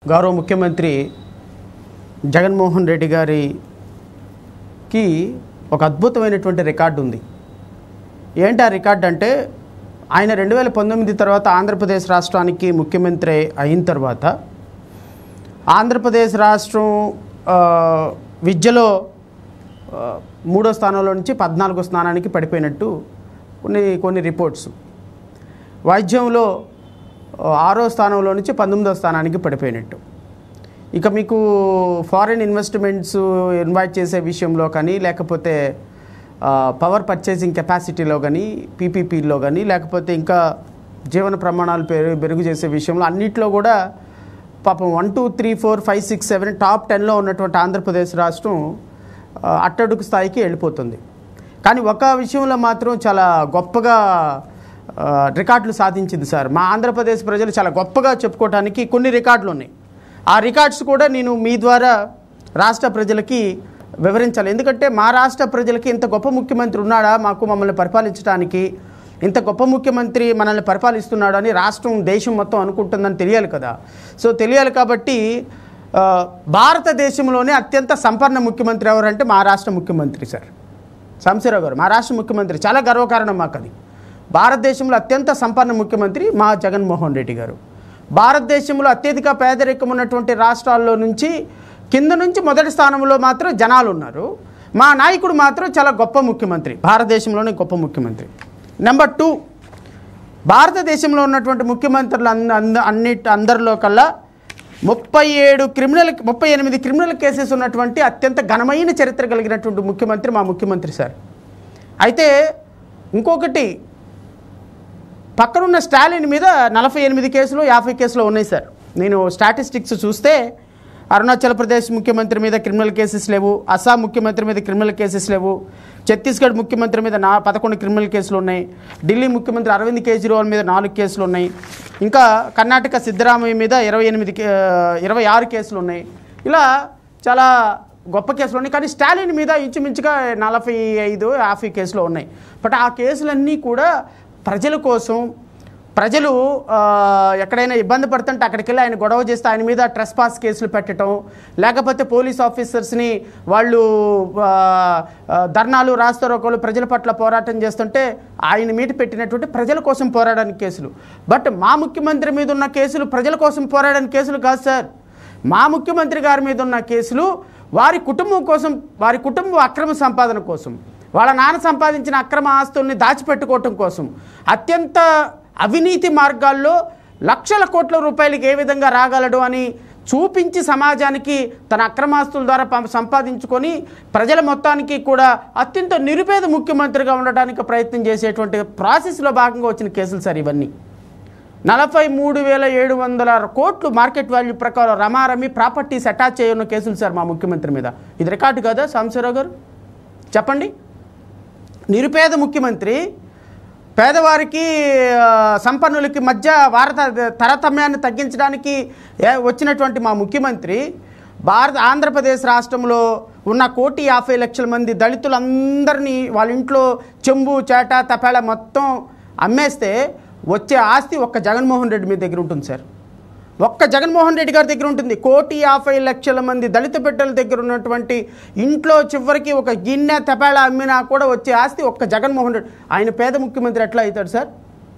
గౌరవ ముఖ్యమంత్రి జగన్మోహన్ రెడ్డి గారికి ఒక అద్భుతమైనటువంటి రికార్డు ఉంది ఏంటి ఆ రికార్డ్ అంటే ఆయన రెండు వేల పంతొమ్మిది తర్వాత ఆంధ్రప్రదేశ్ రాష్ట్రానికి ముఖ్యమంత్రి అయిన తర్వాత ఆంధ్రప్రదేశ్ రాష్ట్రం ఆ, విద్యలో ఆ, మూడో స్థానంలో నుంచి పద్నాలుగో స్థానానికి పడిపోయినట్టు కొన్ని కొన్ని రిపోర్ట్స్ వైద్యంలో ఆ, ఆరో స్థానంలో నుంచి పంతొమ్మిదో స్థానానికి పడిపోయినట్టు ఇక మీకు ఫారిన్ ఇన్వెస్ట్మెంట్స్ ఇన్వైట్ చేసే విషయంలో కానీ లేకపోతే ఆ, పవర్ పర్చేసింగ్ కెపాసిటీలో కానీ పీపీపీలో కానీ లేకపోతే ఇంకా జీవన ప్రమాణాలు పెరుగు మెరుగు చేసే విషయంలో అన్నిట్లో కూడా పాపం one two three four five six seven top టెన్లో ఉన్నటువంటి ఆంధ్రప్రదేశ్ రాష్ట్రం ఆ, అట్టడుగు స్థాయికి వెళ్ళిపోతుంది కానీ ఒక విషయంలో మాత్రం చాలా గొప్పగా ఆ, రికార్డులు సాధించింది సార్ మా ఆంధ్రప్రదేశ్ ప్రజలు చాలా గొప్పగా చెప్పుకోవడానికి కొన్ని రికార్డులు ఉన్నాయి ఆ రికార్డ్స్ కూడా నేను మీ ద్వారా రాష్ట్ర ప్రజలకి వివరించాలి ఎందుకంటే మా రాష్ట్ర ప్రజలకి ఇంత గొప్ప ముఖ్యమంత్రి ఉన్నాడా మాకు మమ్మల్ని పరిపాలించడానికి ఇంత గొప్ప ముఖ్యమంత్రి మనల్ని పరిపాలిస్తున్నాడు అని రాష్ట్రం దేశం మొత్తం అనుకుంటుందని తెలియాలి కదా సో తెలియాలి కాబట్టి ఆ, భారతదేశంలోనే అత్యంత సంపన్న ముఖ్యమంత్రి ఎవరంటే మా రాష్ట్ర ముఖ్యమంత్రి సార్ సాంశీరావు గారు మా రాష్ట్ర ముఖ్యమంత్రి చాలా గర్వకారణం మాకు అది భారతదేశంలో అత్యంత సంపన్న ముఖ్యమంత్రి మా జగన్మోహన్ రెడ్డి గారు భారతదేశంలో అత్యధిక పేదరికం ఉన్నటువంటి రాష్ట్రాల్లో నుంచి కింద నుంచి మొదటి స్థానంలో మాత్రం జనాలు ఉన్నారు మా నాయకుడు మాత్రం చాలా గొప్ప ముఖ్యమంత్రి భారతదేశంలోనే గొప్ప ముఖ్యమంత్రి నెంబర్ టూ భారతదేశంలో ఉన్నటువంటి ముఖ్యమంత్రులు అంద అంద అన్నిటి అందరిలో కల్లా ముప్పై ఏడు క్రిమినల్ ముప్పై ఎనిమిది క్రిమినల్ కేసెస్ ఉన్నటువంటి అత్యంత ఘనమైన చరిత్ర కలిగినటువంటి ముఖ్యమంత్రి మా ముఖ్యమంత్రి సార్ అయితే ఇంకొకటి పక్కనున్న స్టాలిన్ మీద నలభై ఎనిమిది కేసులు యాభై కేసులు ఉన్నాయి సార్ నేను స్టాటిస్టిక్స్ చూస్తే అరుణాచల్ ప్రదేశ్ ముఖ్యమంత్రి మీద క్రిమినల్ కేసెస్ లేవు అస్సాం ముఖ్యమంత్రి మీద క్రిమినల్ కేసెస్ లేవు ఛత్తీస్గఢ్ ముఖ్యమంత్రి మీద నా పదకొండు క్రిమినల్ కేసులు ఉన్నాయి ఢిల్లీ ముఖ్యమంత్రి అరవింద్ కేజ్రీవాల్ మీద నాలుగు కేసులు ఉన్నాయి ఇంకా కర్ణాటక సిద్ధరామయ్య మీద ఇరవై ఎనిమిది కే- ఇరవై ఆరు కేసులు ఉన్నాయి ఇలా చాలా గొప్ప కేసులు ఉన్నాయి కానీ స్టాలిన్ మీద ఇంచుమించుగా నలభై ఐదు యాభై కేసులు ఉన్నాయి బట్ ఆ కేసులన్నీ కూడా ప్రజల కోసం ప్రజలు ఆ, ఎక్కడైనా ఇబ్బంది పడుతుంటే అక్కడికి వెళ్ళి ఆయన గొడవ చేస్తే ఆయన మీద ట్రెస్ పాస్ కేసులు పెట్టడం లేకపోతే పోలీస్ ఆఫీసర్స్ని వాళ్ళు ఆ, ఆ, ధర్నాలు రాస్తారోకోలు ప్రజల పట్ల పోరాటం చేస్తుంటే ఆయన మీద పెట్టినటువంటి ప్రజల కోసం పోరాడడానికి కేసులు బట్ మా ముఖ్యమంత్రి మీద ఉన్న కేసులు ప్రజల కోసం పోరాడడానికి కేసులు కాదు సార్ మా ముఖ్యమంత్రి గారి మీద ఉన్న కేసులు వారి కుటుంబం కోసం వారి కుటుంబం అక్రమ సంపాదన కోసం వాళ్ళ నాన్న సంపాదించిన అక్రమ ఆస్తుల్ని దాచిపెట్టుకోవటం కోసం అత్యంత అవినీతి మార్గాల్లో లక్షల కోట్ల రూపాయలకి ఏ విధంగా రాగలడు అని చూపించి సమాజానికి తన అక్రమాస్తుల ద్వారా పం- సంపాదించుకొని ప్రజల మొత్తానికి కూడా అత్యంత నిరుపేద ముఖ్యమంత్రిగా ఉండడానికి ప్రయత్నం చేసేటువంటి ప్రాసెస్లో భాగంగా వచ్చిన కేసులు సార్ ఇవన్నీ నలభై మూడు వేల ఏడు వందల కోట్లు మార్కెట్ వాల్యూ ప్రకారం రమారమి ప్రాపర్టీస్ అటాచ్ చేయన్న కేసులు సార్ మా ముఖ్యమంత్రి మీద ఇది రికార్డు కదా సాంబశివరావు గారు చెప్పండి నిరుపేద ముఖ్యమంత్రి పేదవారికి ఆ, సంపన్నులకి మధ్య భారత తరతమ్యాన్ని తగ్గించడానికి ఏ- వచ్చినటువంటి మా ముఖ్యమంత్రి భారత ఆంధ్రప్రదేశ్ రాష్ట్రంలో ఉన్న కోటి యాభై లక్షల మంది దళితులందరినీ వాళ్ళ ఇంట్లో చెంబు చేట తపేళ మొత్తం అమ్మేస్తే వచ్చే ఆస్తి ఒక్క జగన్మోహన్ రెడ్డి మీ దగ్గర ఉంటుంది సార్ ఒక్క జగన్మోహన్ రెడ్డి గారి దగ్గర ఉంటుంది కోటి యాభై లక్షల మంది దళిత బిడ్డల దగ్గర ఉన్నటువంటి ఇంట్లో చివరికి ఒక గిన్నె తెపాళ అమ్మినా కూడా వచ్చే ఆస్తి ఒక్క జగన్మోహన్ రెడ్డి ఆయన పేద ముఖ్యమంత్రి ఎట్లా అవుతాడు సార్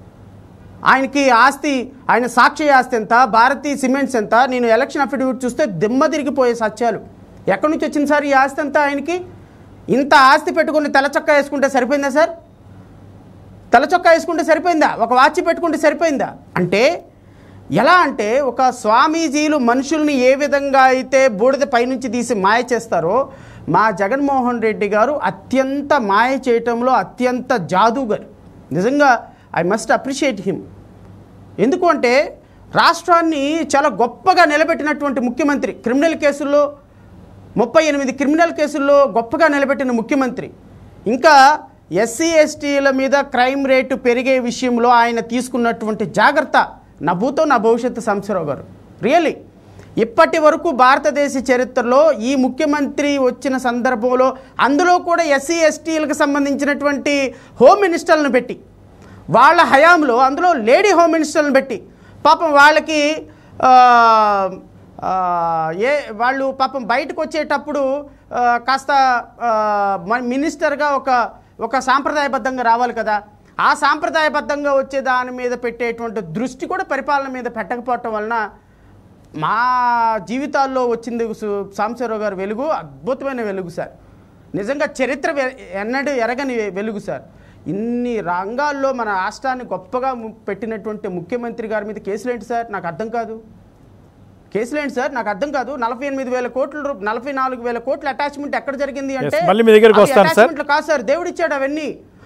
ఆయనకి ఆస్తి ఆయన సాక్షి ఆస్తి ఎంత భారతీయ సిమెంట్స్ ఎంత నేను ఎలక్షన్ అఫిడవిట్ చూస్తే దిమ్మ తిరిగిపోయే సత్యాలు ఎక్కడి నుంచి వచ్చింది సార్ ఈ ఆస్తి అంతా ఆయనకి ఇంత ఆస్తి పెట్టుకుని తెల్లచొక్కా వేసుకుంటే సరిపోయిందా సార్ తెల్ల చొక్కా వేసుకుంటే సరిపోయిందా ఒక వాచ్ పెట్టుకుంటే సరిపోయిందా అంటే ఎలా అంటే ఒక స్వామీజీలు మనుషుల్ని ఏ విధంగా అయితే బూడిద పైనుంచి తీసి మాయ చేస్తారో మా జగన్మోహన్ రెడ్డి గారు అత్యంత మాయ చేయటంలో అత్యంత జాదూగర్ నిజంగా ఐ మస్ట్ అప్రిషియేట్ హిమ్ ఎందుకు అంటే రాష్ట్రాన్ని చాలా గొప్పగా నిలబెట్టినటువంటి ముఖ్యమంత్రి క్రిమినల్ కేసుల్లో ముప్పై ఎనిమిది క్రిమినల్ కేసుల్లో గొప్పగా నిలబెట్టిన ముఖ్యమంత్రి ఇంకా ఎస్సీ ఎస్టీల మీద క్రైమ్ రేటు పెరిగే విషయంలో ఆయన తీసుకున్నటువంటి జాగ్రత్త నా భూతో నా భవిష్యత్తు సంశరావు గారు రియలీ ఇప్పటి వరకు భారతదేశ చరిత్రలో ఈ ముఖ్యమంత్రి వచ్చిన సందర్భంలో అందులో కూడా ఎస్సీ ఎస్టీలకు సంబంధించినటువంటి హోమ్ మినిస్టర్లను పెట్టి వాళ్ళ హయాంలో అందులో లేడీ హోమ్ మినిస్టర్లను పెట్టి పాపం వాళ్ళకి ఆ, ఆ, ఏ వాళ్ళు పాపం బయటకు వచ్చేటప్పుడు ఆ, కాస్త ఆ, మ- మినిస్టర్గా ఒక ఒక సాంప్రదాయబద్ధంగా రావాలి కదా ఆ సాంప్రదాయబద్ధంగా వచ్చే దాని మీద పెట్టేటువంటి దృష్టి కూడా పరిపాలన మీద పెట్టకపోవటం వలన మా జీవితాల్లో వచ్చింది సు- సాంబశివరావు గారు వెలుగు అద్భుతమైన వెలుగు సార్ నిజంగా చరిత్ర వె- ఎన్నడూ ఎరగని వెలుగు సార్ ఇన్ని రంగాల్లో మన రాష్ట్రాన్ని గొప్పగా ము- పెట్టినటువంటి ముఖ్యమంత్రి గారి మీద కేసులు ఏంటి సార్ నాకు అర్థం కాదు కేసులు ఏంటి సార్ నాకు అర్థం కాదు నలభై ఎనిమిది వేల కోట్ల రూ- నలభై నాలుగు వేల కోట్ల అటాచ్మెంట్ ఎక్కడ జరిగింది అంటే మళ్ళీ మీ దగ్గరికి అది వస్తాను సార్. attachment లు కాదు సార్ దేవుడు ఇచ్చాడు అవన్నీ